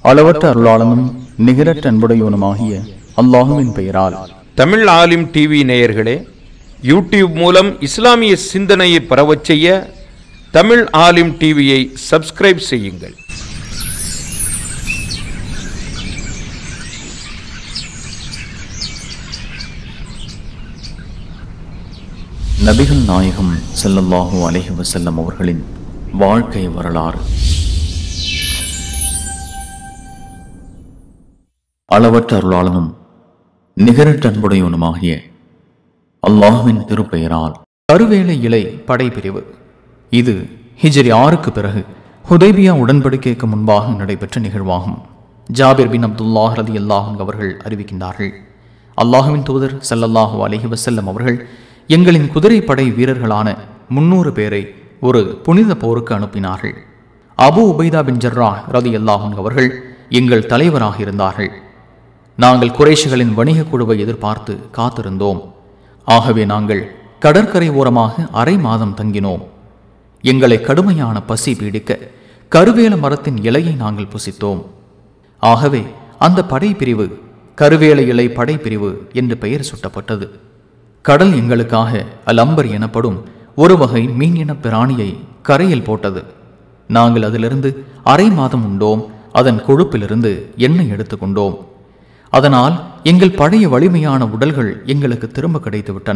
அளவற்ற அருளாளனும் நிகரற்ற அன்புடையவனுமாகிய அல்லாஹுவின் பெயரால் தமிழ் ஆலிம் டிவி நேயர்களே யூடியூப் மூலம் இஸ்லாமிய சிந்தனையை பரவச் செய்ய தமிழ் ஆலிம் டிவியை சப்ஸ்கிரைப் செய்யுங்கள் நபிகள் நாயகம் ஸல்லல்லாஹு அலைஹி வஸல்லம் அவர்களின் வாழ்க்கை வரலாறு அளவற்ற அருளாளனும் நிகரற்ற அன்புடையவனுமாகிய அல்லாஹ்வின் திருப்பெயரால் கருவேலை இலை படைப்பிரிவு இது ஹிஜ்ரி ஆறுக்கு பிறகு ஹுதைபியா உடன்படிக்கைக்கு முன்பாக நடைபெற்ற நிகழ்வாகும் ஜாபிர் பின் அப்துல்லாஹ் ரதி அல்லாஹும் அவர்கள் அறிவிக்கின்றார்கள் அல்லாஹுவின் தூதர் ஸல்லல்லாஹு அலைஹி வஸல்லம் அவர்கள் எங்களின் குதிரைப்படை வீரர்களான முன்னூறு பேரை ஒரு புனித போருக்கு அனுப்பினார்கள் அபு உபைதா பின் ஜர்ரா ரதி அல்லாஹும் அவர்கள் எங்கள் தலைவராக இருந்தார்கள் நாங்கள் குறைஷிகளின் வணிக குழுவை எதிர்பார்த்து காத்திருந்தோம் ஆகவே நாங்கள் கடற்கரை ஓரமாக அரை மாதம் தங்கினோம் எங்களை கடுமையான பசி பீடிக்க கருவேல மரத்தின் இலையை நாங்கள் புசித்தோம் ஆகவே அந்த படைப்பிரிவு கருவேல இலை படைப்பிரிவு என்று பெயர் சூட்டப்பட்டது கடல் எங்களுக்காக அலம்பர் எனப்படும் ஒரு வகை மீன் இனப் பிராணியை கரையில் போட்டது நாங்கள் அதிலிருந்து அரை மாதம் உண்டோம் அதன் கொழுப்பிலிருந்து எண்ணெய் எடுத்துக்கொண்டோம் அதனால் எங்கள் பழைய வலிமையான உடல்கள் எங்களுக்கு திரும்ப கிடைத்து விட்டன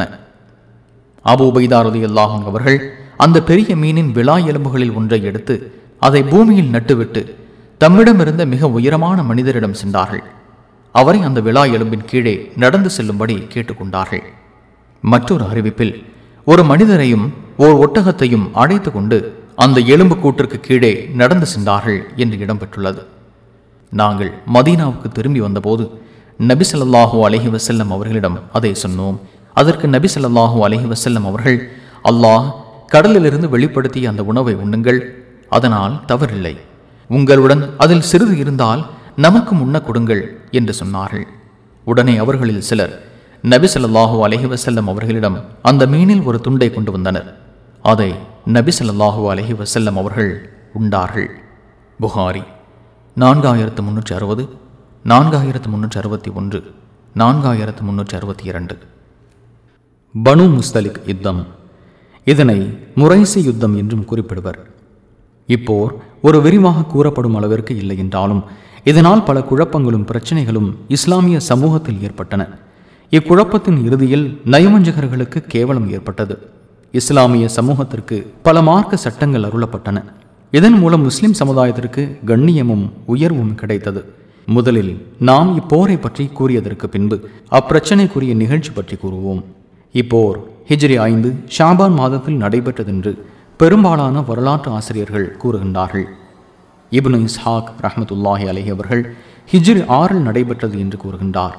அபு உபைதாரதி அல்லாஹும் அவர்கள் அந்த பெரிய மீனின் விழா எலும்புகளில் ஒன்றை எடுத்து அதை பூமியில் நட்டுவிட்டு தம்மிடமிருந்த மிக உயரமான மனிதரிடம் சென்றார்கள் அவரை அந்த விழா எலும்பின் கீழே நடந்து செல்லும்படி கேட்டுக்கொண்டார்கள் மற்றொரு அறிவிப்பில் ஒரு மனிதரையும் ஓர் ஒட்டகத்தையும் அழைத்து கொண்டு அந்த எலும்பு கூட்டிற்கு கீழே நடந்து சென்றார்கள் என்று இடம்பெற்றுள்ளது நாங்கள் மதீனாவுக்கு திரும்பி வந்தபோது நபி ஸல்லல்லாஹு அலைஹி வஸல்லம் அவர்களிடம் அதை சொன்னோம் அதற்கு நபி ஸல்லல்லாஹு அலைஹி வஸல்லம் அவர்கள் அல்லாஹ் கடலிலிருந்து வெளிப்படுத்திய அந்த உணவை உண்ணுங்கள் அதனால் தவறில்லை உங்களுடன் அதில் சிறிது இருந்தால் நமக்கும் உண்ண கொடுங்கள் என்று சொன்னார்கள் உடனே அவர்களில் சிலர் நபி ஸல்லல்லாஹு அலைஹி வஸல்லம் அவர்களிடம் அந்த மீனில் ஒரு துண்டை கொண்டு வந்தனர் அதை நபி ஸல்லல்லாஹு அலைஹி வஸல்லம் அவர்கள் உண்டார்கள் புகாரி நான்காயிரத்து முன்னூற்றி அறுபது நான்காயிரத்து முன்னூற்றி அறுபத்தி ஒன்று நான்காயிரத்து முன்னூற்றி அறுபத்தி இரண்டு பனு முஸ்தலிக் யுத்தம் இதனை முரைசி யுத்தம் என்றும் குறிப்பிடுவர் இப்போர் ஒரு விரிவாக கூறப்படும் அளவிற்கு இல்லை என்றாலும் இதனால் பல குழப்பங்களும் பிரச்சனைகளும் இஸ்லாமிய சமூகத்தில் ஏற்பட்டன இக்குழப்பத்தின் இறுதியில் நயவஞ்சகர்களுக்கு கேவலம் ஏற்பட்டது இஸ்லாமிய சமூகத்திற்கு பல மார்க்க சட்டங்கள் அருளப்பட்டன இதன் மூலம் முஸ்லிம் சமுதாயத்திற்கு கண்ணியமும் உயர்வும் கிடைத்தது முதலில் நாம் இப்போரை பற்றி கூறியதற்கு பின்பு அப்பிரச்சனைக்குரிய நிகழ்ச்சி பற்றி கூறுவோம் இப்போர் ஹிஜ்ரி ஐந்து ஷாபான் மாதத்தில் நடைபெற்றதென்று பெரும்பாலான வரலாற்று ஆசிரியர்கள் கூறுகின்றார்கள் இப்னு இஸ்ஹாக் ரஹமத்துல்லாஹி அலைஹி அவர்கள் ஹிஜ்ரி ஆறில் நடைபெற்றது என்று கூறுகின்றார்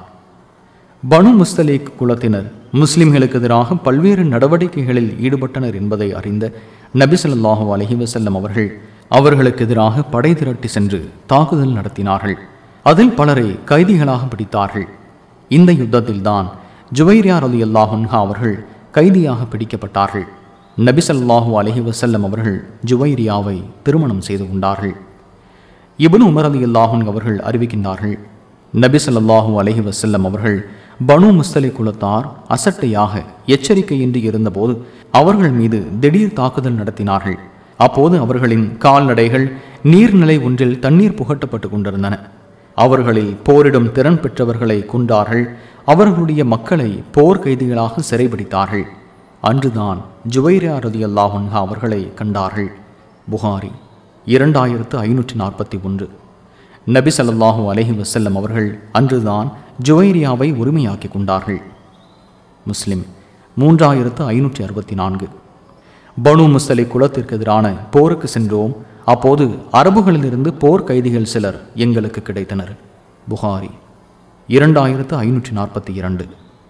பனு முஸ்தலீக் குலத்தினர் முஸ்லிம்களுக்கு எதிராக பல்வேறு நடவடிக்கைகளில் ஈடுபட்டனர் என்பதை அறிந்த நபி ஸல்லல்லாஹு அலைஹி வஸல்லம் அவர்கள் அவர்களுக்கு எதிராக படை திரட்டி சென்று தாக்குதல் நடத்தினார்கள் அதில் பலரை கைதிகளாக பிடித்தார்கள் இந்த யுத்தத்தில்தான் ஜுவைரியா ரலி அல்லாஹன்ஹா அவர்கள் கைதியாக பிடிக்கப்பட்டார்கள் நபி ஸல்லல்லாஹு அலைஹி வஸல்லம் அவர்கள் ஜுவைரியாவை திருமணம் செய்து கொண்டார்கள் இப்னு உமர் அலி அல்லாஹன் அவர்கள் அறிவிக்கின்றார்கள் நபி ஸல்லல்லாஹு அலைஹி வஸல்லம் அவர்கள் பனு முஸ்தலி குலத்தார் அசட்டையாக எச்சரிக்கையின்றி இருந்தபோது அவர்கள் மீது திடீர் தாக்குதல் நடத்தினார்கள் அப்போது அவர்களின் கால்நடைகள் நீர்நிலை ஒன்றில் தண்ணீர் புகட்டப்பட்டு கொண்டிருந்தன அவர்களில் போரிடும் திறன் பெற்றவர்களை கொண்டார்கள் அவர்களுடைய மக்களை போர் கைதிகளாக சிறைபிடித்தார்கள் அன்றுதான் ஜுவைரியா ரதி அல்லாஹன்ஹா அவர்களை கண்டார்கள் புகாரி இரண்டாயிரத்து ஐநூற்றி நாற்பத்தி ஒன்று நபி ஸல்லல்லாஹு அலைஹி வஸல்லம் அவர்கள் அன்றுதான் ஜுவைரியாவை உரிமையாக்கி கொண்டார்கள் முஸ்லிம் மூன்றாயிரத்து ஐநூற்றி அறுபத்தி நான்கு பனு முஸ்தலி குலத்திற்கு எதிரான போருக்கு சென்றோம் அப்போது அரபுகளிலிருந்து போர் கைதிகள் சிலர் எங்களுக்கு கிடைத்தனர் புகாரி இரண்டாயிரத்து ஐநூற்றி நாற்பத்தி இரண்டு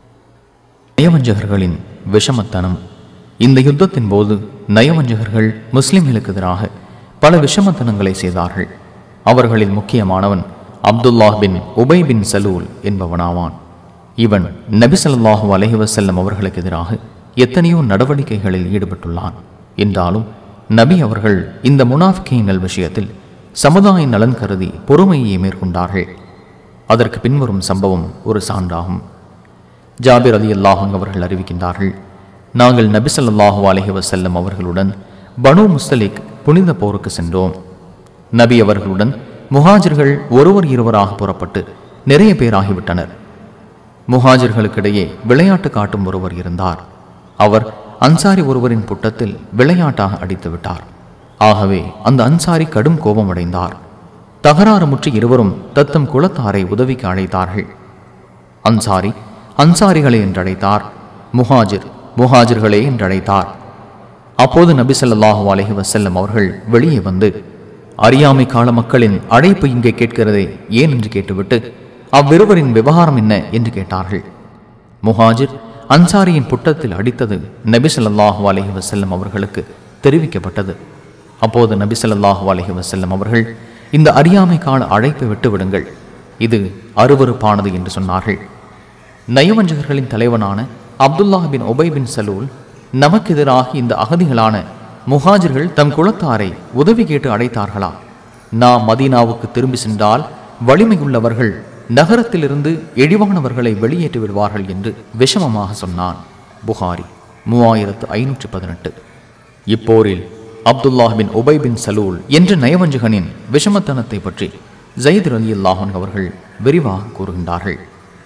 நயவஞ்சகர்களின் விஷமத்தனம் இந்த யுத்தத்தின் போது நயவஞ்சகர்கள் முஸ்லிம்களுக்கு எதிராக பல விஷமத்தனங்களை செய்தார்கள் அவர்களில் முக்கியமானவன் அப்துல்லாஹ் பின் உபை பின் சலூல் என்பவனாவான் இவன் நபி ஸல்லல்லாஹு அலைஹி வஸல்லம் அவர்களுக்கு எதிராக எத்தனையோ நடவடிக்கைகளில் ஈடுபட்டுள்ளான் என்றாலும் நபி அவர்கள் இந்த முனாஃபிகீன்கள் விஷயத்தில் சமுதாய நலன் கருதி பொறுமையை மேற்கொண்டார்கள் அதற்கு பின்வரும் சம்பவம் ஒரு சான்றாகும் ஜாபிர் அலி அல்லாஹங் அவர்கள் அறிவிக்கின்றார்கள் நாங்கள் நபி ஸல்லல்லாஹு அலைஹி வஸல்லம் அவர்களுடன் பனு முஸ்தலிக் புனித போருக்கு சென்றோம் நபி அவர்களுடன் முஹாஜிர்கள் ஒருவர் இருவராக புறப்பட்டு நிறைய பேராகிவிட்டனர் முஹாஜிர்களுக்கிடையே விளையாட்டு காட்டும் ஒருவர் இருந்தார் அவர் அன்சாரி ஒருவரின் புட்டத்தில் விளையாட்டாக அடித்து விட்டார் ஆகவே அந்த அன்சாரி கடும் கோபமடைந்தார் தகராறுமுற்றி இருவரும் தத்தம் குலத்தாரை உதவிக்கு அழைத்தார்கள் அன்சாரி அன்சாரிகளே என்றழைத்தார் முஹாஜிர் முஹாஜிர்களே என்றழைத்தார் அப்போது நபி ஸல்லல்லாஹு அலைஹி வஸல்லம் அவர்கள் வெளியே வந்து அறியாமை கால மக்களின் அழைப்பு இங்கே கேட்கிறதே ஏன் என்று கேட்டுவிட்டு அவ்விருவரின் விவகாரம் என்ன என்று கேட்டார்கள் முஹாஜிர் அன்சாரியின் புட்டத்தில் அடித்தது நபி ஸல்லல்லாஹு அலைஹி வஸல்லம் அவர்களுக்கு தெரிவிக்கப்பட்டது அப்போது நபி ஸல்லல்லாஹு அலைஹி வஸல்லம் அவர்கள் இந்த அறியாமை கால அழைப்பை விட்டு விடுங்கள் இது அருவருப்பானது என்று சொன்னார்கள் நயவஞ்சகர்களின் தலைவனான அப்துல்லாஹ் பின் உபை பின் சலூல் நமக்கு எதிராக இந்த அகதிகளான முஹாஜிர்கள் தம் குலத்தாரை உதவி கேட்டு அழைத்தார்களா நாம் மதீனாவுக்கு திரும்பி சென்றால் வலிமையுள்ளவர்கள் நகரத்திலிருந்து இழிவானவர்களை வெளியேற்றி விடுவார்கள் என்று விஷமமாக சொன்னான் புகாரி மூவாயிரத்து ஐநூற்று பதினெட்டு இப்போரில் அப்துல்லாஹ் பின் உபை பின் சலூல் என்ற நயவஞ்சகனின் விஷமத்தனத்தை பற்றி ஜயித் அலி அல்லாஹன் அவர்கள் விரிவாக கூறுகின்றார்கள்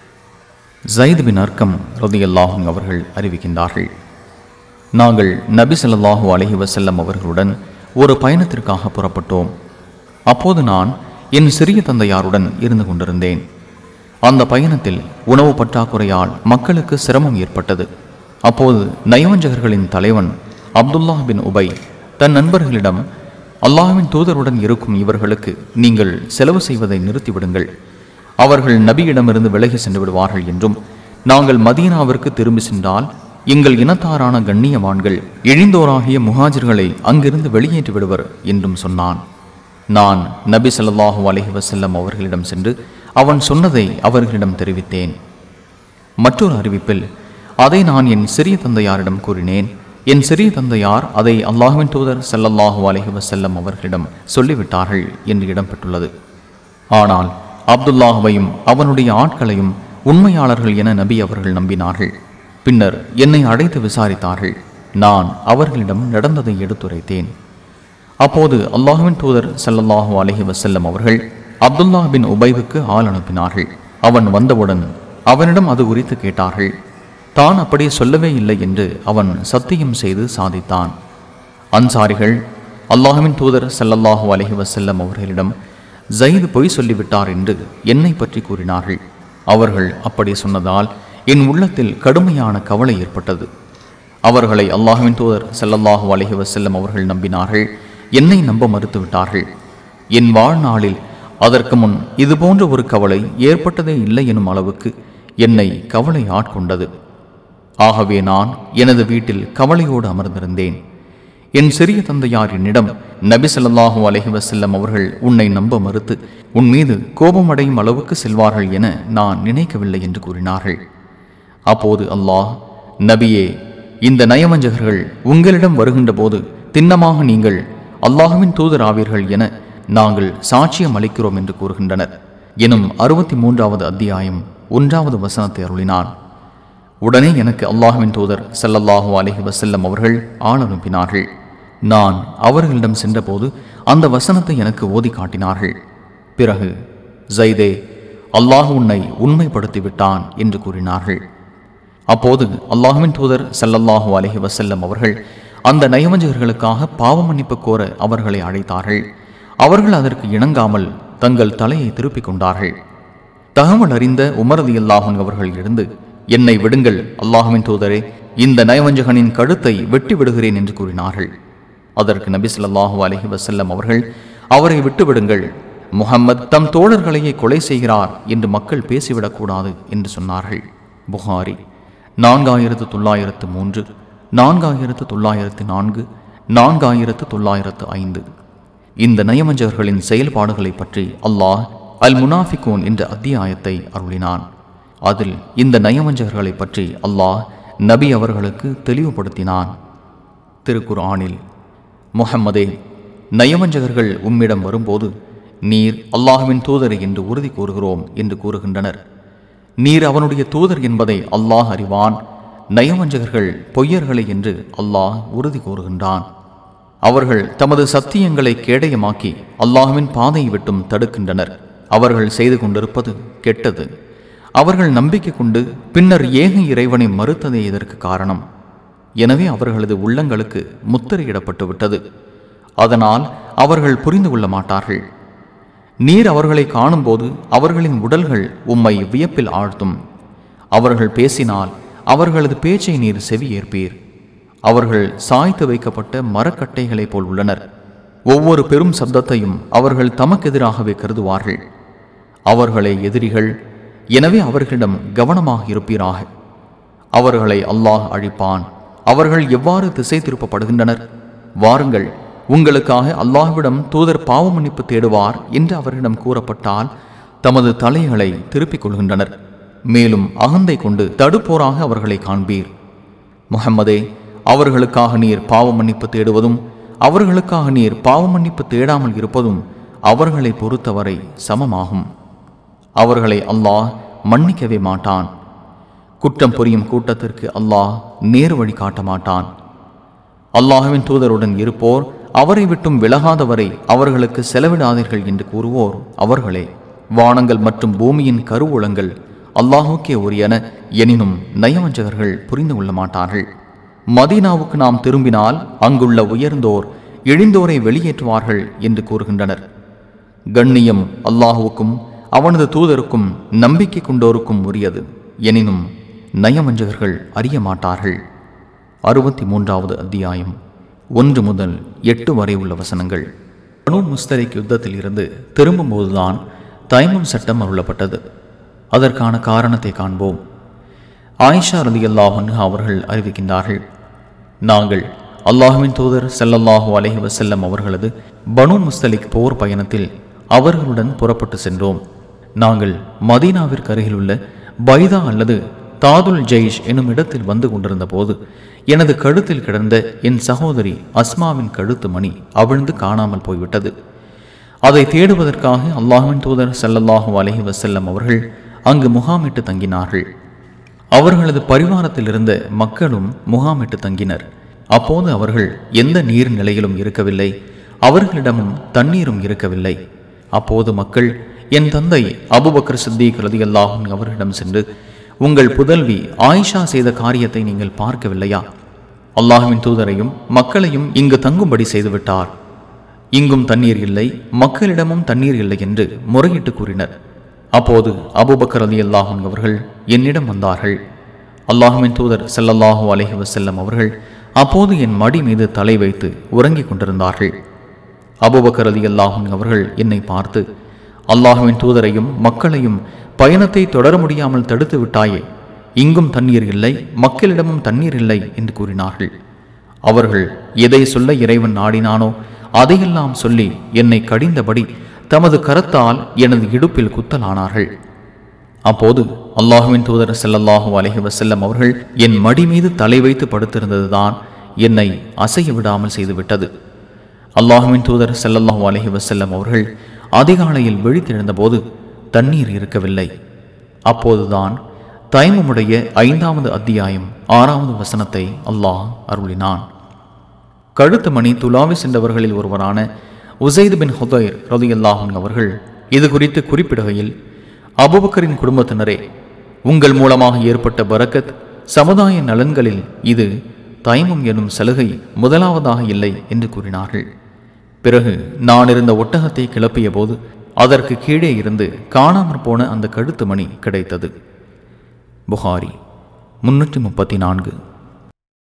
ஜயித் பின் அர்க்கம் ரதியல்லாஹும் அவர்கள் அறிவிக்கின்றார்கள் நாங்கள் நபி ஸல்லல்லாஹு அலைஹி வஸல்லம் அவர்களுடன் ஒரு பயணத்திற்காக புறப்பட்டோம் அப்போது நான் என் சிறிய தந்தையாருடன் இருந்து கொண்டிருந்தேன் அந்த பயணத்தில் உணவு பற்றாக்குறையால் மக்களுக்கு சிரமம் ஏற்பட்டது அப்போது நயவஞ்சகர்களின் தலைவன் அப்துல்லாஹ் பின் உபை தன் நண்பர்களிடம் அல்லாஹ்வின் தூதருடன் இருக்கும் இவர்களுக்கு நீங்கள் செலவு செய்வதை நிறுத்திவிடுங்கள் அவர்கள் நபியிடமிருந்து விலகி சென்று விடுவார்கள் என்றும் நாங்கள் மதீனாவிற்கு திரும்பி சென்றால் எங்கள் இனத்தாரான கண்ணியவான்கள் இழிந்தோராகிய முஹாஜிர்களை அங்கிருந்து வெளியேற்றி விடுவர் என்றும் சொன்னான் நான் நபி ஸல்லல்லாஹு அலைஹி வஸல்லம் அவர்களிடம் சென்று அவன் சொன்னதை அவர்களிடம் தெரிவித்தேன் மற்றொரு அறிவிப்பில் அதை நான் என் சிறிய தந்தையாரிடம் கூறினேன் என் சிறிய தந்தையார் அதை அல்லாஹ்வின் தூதர் ஸல்லல்லாஹு அலைஹி வஸல்லம் அவர்களிடம் சொல்லிவிட்டார்கள் என்று இடம்பெற்றுள்ளது ஆனால் அப்துல்லாஹுவையும் அவனுடைய ஆட்களையும் உண்மையாளர்கள் என நபி அவர்கள் நம்பினார்கள் பின்னர் என்னை அழைத்து விசாரித்தார்கள் நான் அவர்களிடம் நடந்ததை எடுத்துரைத்தேன் அப்போது அல்லாஹ்வின் தூதர் ஸல்லல்லாஹு அலைஹி வஸல்லம் அவர்கள் அப்துல்லாஹ் பின் உபைவுக்கு ஆள் அனுப்பினார்கள் அவன் வந்தவுடன் அவனிடம் அது குறித்து கேட்டார்கள் தான் அப்படியே சொல்லவே இல்லை என்று அவன் சத்தியம் செய்து சாதித்தான் அன்சாரிகள் அல்லாஹ்வின் தூதர் ஸல்லல்லாஹு அலைஹி வஸல்லம் அவர்களிடம் ஜயித் பொய் சொல்லிவிட்டார் என்று என்னை பற்றி கூறினார்கள் அவர்கள் அப்படி சொன்னதால் என் உள்ளத்தில் கடுமையான கவலை ஏற்பட்டது அவர்களை அல்லாஹ்வின் தூதர் ஸல்லல்லாஹு அலைஹி வஸல்லம் அவர்கள் நம்பினார்கள் என்னை நம்ப மறுத்துவிட்டார்கள் என் வாழ்நாளில் அதற்கு முன் இதுபோன்ற ஒரு கவலை ஏற்பட்டதே இல்லை எனும் அளவுக்கு என்னை கவலை ஆட்கொண்டது ஆகவே நான் எனது வீட்டில் கவலையோடு அமர்ந்திருந்தேன் என் சிறிய தந்தையார் என்னிடம் நபி ஸல்லல்லாஹு அலைஹி வஸல்லம் அவர்கள் உன்னை நம்ப மறுத்து உன் மீது கோபமடையும் அளவுக்கு செல்வார்கள் என நான் நினைக்கவில்லை என்று கூறினார்கள் அப்போது அல்லாஹ் நபியே இந்த நயவஞ்சகர்கள் உங்களிடம் வருகின்ற போது திண்ணமாக நீங்கள் அல்லாஹ்வின் தூதர் ஆவீர்கள் என நாங்கள் சாட்சியம் அளிக்கிறோம் என்று கூறுகின்றனர் எனும் அறுபத்தி மூன்றாவது அத்தியாயம் ஒன்றாவது வசனத்தை அருளினான் உடனே எனக்கு அல்லாஹ்வின் தூதர் ஸல்லல்லாஹு அலைஹி வஸல்லம் அவர்கள் ஆள் அனுப்பினார்கள் நான் அவர்களிடம் சென்றபோது அந்த வசனத்தை எனக்கு ஓதி காட்டினார்கள் பிறகு ஜைதே அல்லாஹ் உன்னை உண்மைப்படுத்தி விட்டான் என்று கூறினார்கள் அப்போது அல்லாஹ்வின் தூதர் ஸல்லல்லாஹு அலைஹி வஸல்லம் அவர்கள் அந்த நயவஞ்சகர்களுக்காக பாவ மன்னிப்பு கோர அவர்களை அழைத்தார்கள் அவர்கள் அதற்கு இணங்காமல் தங்கள் தலையை திருப்பிக் கொண்டார்கள் தகவல் அறிந்த உமரதி அல்லாஹன் அவர்கள் எழுந்து என்னை விடுங்கள் அல்லாஹ்வின் தூதரே இந்த நயவஞ்சகனின் கழுத்தை வெட்டி விடுகிறேன் என்று கூறினார்கள் அதற்கு நபி ஸல்லல்லாஹு அலைஹி வஸல்லம் அவர்கள் அவரை விட்டு விடுங்கள் முஹம்மத் தம் தோழர்களையே கொலை செய்கிறார் என்று மக்கள் பேசிவிடக்கூடாது என்று சொன்னார்கள் புகாரி நான்காயிரத்து தொள்ளாயிரத்து மூன்று நான்காயிரத்து தொள்ளாயிரத்து நான்கு நான்காயிரத்து தொள்ளாயிரத்து ஐந்து இந்த நயவஞ்சகர்களின் செயல்பாடுகளை பற்றி அல்லாஹ் அல் முனாஃபிகூன் என்ற அத்தியாயத்தை அருளினான் அதில் இந்த நயவஞ்சகர்களை பற்றி அல்லாஹ் நபி அவர்களுக்கு தெளிவுபடுத்தினான் திருக்குர்ஆனில் முஹம்மதே நயவஞ்சகர்கள் உம்மிடம் வரும்போது நீர் அல்லாஹ்வின் தூதர் என்று உறுதி கூறுகிறோம் என்று கூறுகின்றனர் நீர் அவனுடைய தூதர் என்பதை அல்லாஹ் அறிவான் நயவஞ்சகர்கள் பொய்யர்களை என்று அல்லாஹ் உறுதி கூறுகின்றான் அவர்கள் தமது சத்தியங்களை கேடயமாக்கி அல்லாஹ்வின் பாதையை விட்டும் தடுக்கின்றனர் அவர்கள் செய்து கொண்டிருப்பது கெட்டது அவர்கள் நம்பிக்கை கொண்டு பின்னர் ஏக இறைவனை மறுத்ததே இதற்கு காரணம் எனவே அவர்களது உள்ளங்களுக்கு முத்திரையிடப்பட்டு விட்டது அதனால் அவர்கள் புரிந்து கொள்ள மாட்டார்கள் நீர் அவர்களை காணும்போது அவர்களின் உடல்கள் உம்மை வியப்பில் ஆழ்த்தும் அவர்கள் பேசினால் அவர்களது பேச்சை நீர் செவியேற்பீர் அவர்கள் சாய்த்து வைக்கப்பட்ட மரக்கட்டைகளைப் போல் உள்ளனர் ஒவ்வொரு பெரும் சப்தத்தையும் அவர்கள் தமக்கெதிராகவே கருதுவார்கள் அவர்களே எதிரிகள் எனவே அவர்களிடம் கவனமாக இருப்பீராக அவர்களை அல்லாஹ் அழிப்பான் அவர்கள் எவ்வாறு திசை திருப்பப்படுகின்றனர் வாருங்கள் உங்களுக்காக அல்லாஹ்விடம் தூதர் பாவ மன்னிப்பு தேடுவார் என்று அவர்களிடம் கூறப்பட்டால் தமது தலைகளை திருப்பிக் கொள்கின்றனர் மேலும் அகந்தை கொண்டு தடுப்போராக அவர்களை காண்பீர் முஹம்மதே அவர்களுக்காக நீர் பாவ மன்னிப்பு தேடுவதும் அவர்களுக்காக நீர் பாவ மன்னிப்பு தேடாமல் இருப்பதும் அவர்களை பொறுத்தவரை சமமாகும் அவர்களை அல்லாஹ் மன்னிக்கவே மாட்டான் குற்றம் புரியும் கூட்டத்திற்கு அல்லாஹ் நேர் வழி காட்ட மாட்டான் அல்லாஹ்வின் தூதருடன் இருப்போர் அவரை விட்டும் விலகாதவரை அவர்களுக்கு செலவிடாதீர்கள் என்று கூறுவோர் அவர்களே வானங்கள் மற்றும் பூமியின் கருவூலங்கள் அல்லாஹுக்கே உரியன எனினும் நயவஞ்சகர்கள் புரிந்து கொள்ள மாட்டார்கள் மதீனாவுக்கு நாம் திரும்பினால் அங்குள்ள உயர்ந்தோர் இழிந்தோரை வெளியேற்றுவார்கள் என்று கூறுகின்றனர் கண்ணியம் அல்லாஹுவுக்கும் அவனது தூதருக்கும் நம்பிக்கை கொண்டோருக்கும் உரியது எனினும் நயவஞ்சகர்கள் அறிய மாட்டார்கள் அறுபத்தி மூன்றாவது அத்தியாயம் ஒன்று முதல் எட்டு வரை உள்ள வசனங்கள் பனு முஸ்தரிக் யுத்தத்தில் இருந்து திரும்பும்போதுதான் தைமம் சட்டம் அருளப்பட்டது அதற்கான காரணத்தை காண்போம் ஆயிஷா ரதி அல்லாஹன் அவர்கள் அறிவிக்கின்றார்கள் நாங்கள் அல்லாஹுவின் தூதர் ஸல்லல்லாஹு அலைஹி வஸல்லம் அவர்களது பனு முஸ்தலிக் போர் பயணத்தில் அவர்களுடன் புறப்பட்டு சென்றோம் நாங்கள் மதீனாவிற்கு அருகிலுள்ள பைதா அல்லது தாதுல் ஜெய்ஷ் எனும் இடத்தில் வந்து கொண்டிருந்த போது எனது கழுத்தில் கிடந்த என் சகோதரி அஸ்மாவின் கழுத்து மணி அவிழ்ந்து காணாமல் போய்விட்டது அதை தேடுவதற்காக அல்லாஹ்வின் தூதர் ஸல்லல்லாஹு அலைஹி வஸல்லம் அவர்கள் அங்கு முகாமிட்டு தங்கினார்கள் அவர்களது பரிவாரத்தில் இருந்த மக்களும் முகாமிட்டு தங்கினர் அப்போது அவர்கள் எந்த நீர் நிலையிலும் இருக்கவில்லை அவர்களிடமும் தண்ணீரும் இருக்கவில்லை அப்போது மக்கள் என் தந்தை அபுபக்கர் சித்திக் ரலியல்லாஹு அன்ஹு அவர்களிடம் சென்று உங்கள் புதல்வி ஆயிஷா செய்த காரியத்தை நீங்கள் பார்க்கவில்லையா அல்லாஹ்வின் தூதரையும் மக்களையும் இங்கு தங்கும்படி செய்துவிட்டார் இங்கும் தண்ணீர் இல்லை மக்களிடமும் தண்ணீர் இல்லை என்று முறையிட்டு கூறினர் அப்போது அபூபக்கர் அலி அல்லாஹன் அவர்கள் என்னிடம் வந்தார்கள் அல்லாஹுவின் தூதர் ஸல்லல்லாஹு அலைஹி வஸல்லம் அவர்கள் அப்போது என் மடி மீது தலை வைத்து உறங்கிக் கொண்டிருந்தார்கள் அபூபக்கர் அலி அல்லாஹன் அவர்கள் என்னை பார்த்து அல்லாஹுவின் தூதரையும் மக்களையும் பயணத்தை தொடர முடியாமல் தடுத்து விட்டாயே இங்கும் தண்ணீர் இல்லை மக்களிடமும் தண்ணீர் இல்லை என்று கூறினார்கள் அவர்கள் எதை சொல்ல இறைவன் நாடினானோ அதையெல்லாம் சொல்லி என்னை கடிந்தபடி தமது கரத்தால் எனது இடுப்பில் குத்தலானார்கள் அப்போது அல்லாஹுவின் தூதர் ஸல்லல்லாஹு அலைஹி வஸல்லம் அவர்கள் என் மடி மீது தலை வைத்து படுத்திருந்ததுதான் என்னை அசைய விடாமல் செய்துவிட்டது அல்லாஹுவின் தூதர் ஸல்லல்லாஹு அலைஹி வஸல்லம் அவர்கள் அதிகாலையில் விழித்தெழுந்தபோது தண்ணீர் இருக்கவில்லை அப்போதுதான் தைமமுடைய ஐந்தாவது அத்தியாயம் ஆறாவது வசனத்தை அல்லாஹ் அருளினான் கழுத்து மணி துலாவி சென்றவர்களில் ஒருவரான உசைது பின் ஹுதைர் ரலியல்லாஹு அவர்கள் இது குறித்து குறிப்பிடுகையில் அபுபக்கரின் குடும்பத்தினரே உங்கள் மூலமாக ஏற்பட்ட பரக்கத் சமுதாய நலன்களில் இது தைமம் எனும் சலுகை முதலாவதாக இல்லை என்று கூறினார்கள் பிறகு நான் இருந்த ஒட்டகத்தை கிளப்பிய போது அதற்கு கீழே இருந்து காணாமற் போன அந்த கழுத்து மணி கிடைத்தது புகாரி முன்னூற்றி முப்பத்தி நான்கு